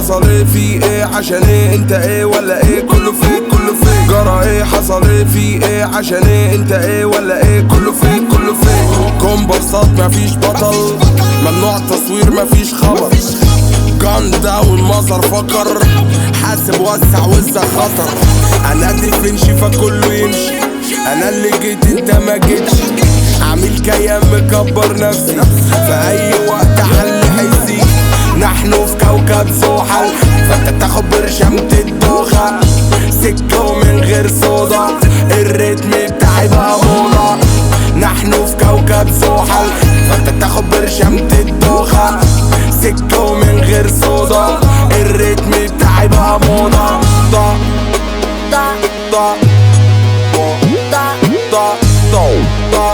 حصل ايه في ايه عشان ايه انت ايه ولا ايه كله فيك كله فيك جرى ايه حصل ايه في ايه عشان ايه انت ايه ولا ايه كله فيك كله فيك كومبارسات مفيش بطل ممنوع تصوير مفيش خبر جان داون مظهر فكر حاسب وسع وسع خطر انا ديفنشي فكله يمشي انا اللي جيت انت ما جيتش عامل كيان مكبر نفسي في اي وقت حل حسي نحن في كوكب زحل فانت تاخد برشامة الدوخة سكة ومن غير صودا الريتم بتاعي بقى موضة نحن في كوكب زحل فانت تاخد برشامة الدوخة سكة ومن غير صودا الريتم بتاعي بقى موضة دا دا دا دا دا دا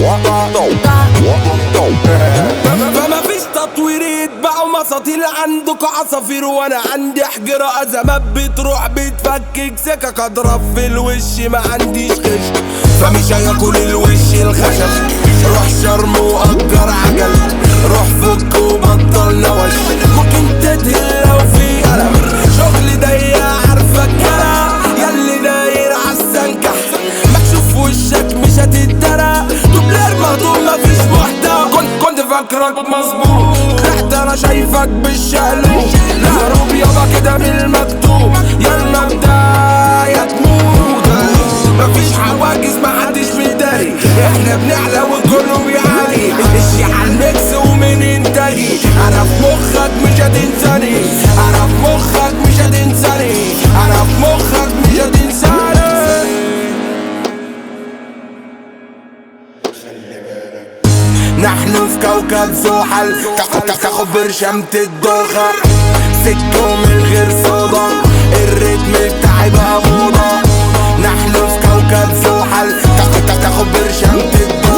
فما فيش تطوير يتبعوا مساطيل عندكوا عصافير وانا عندي حجرة ازمات بتروح بتفكك سكك اضرب في الوش ما عنديش غش فمش هياكل الوش الخشب روح شرم واجر عجل روح فك وبطل نوش ممكن تدهن لو في قلم شغل ضيق عارفك كلام ياللي داير عالسنكح مكشوف وشك مش هتتدرى دوبلير مهضوم مفيش محتوى كنت كنت فاكرك مظبوط طلعت انا شايفك بالشقلوب الهروب يابا كده من المكتوب يلا بداية تموت مفيش حواجز محدش مداري احنا بنعلى وكله بيعاني الشي على الميكس ومن انتاجي انا في مخك مش هتنساني انا في مخك مش هتنساني انا في مخك مش هتنساني نحن في كوكب زحل تاخد تاخد برشامة الدوخة سكة من غير صودا الريتم بتاعي بقى موضة نحن في كوكب زحل تاخد تاخد برشامة الدوخة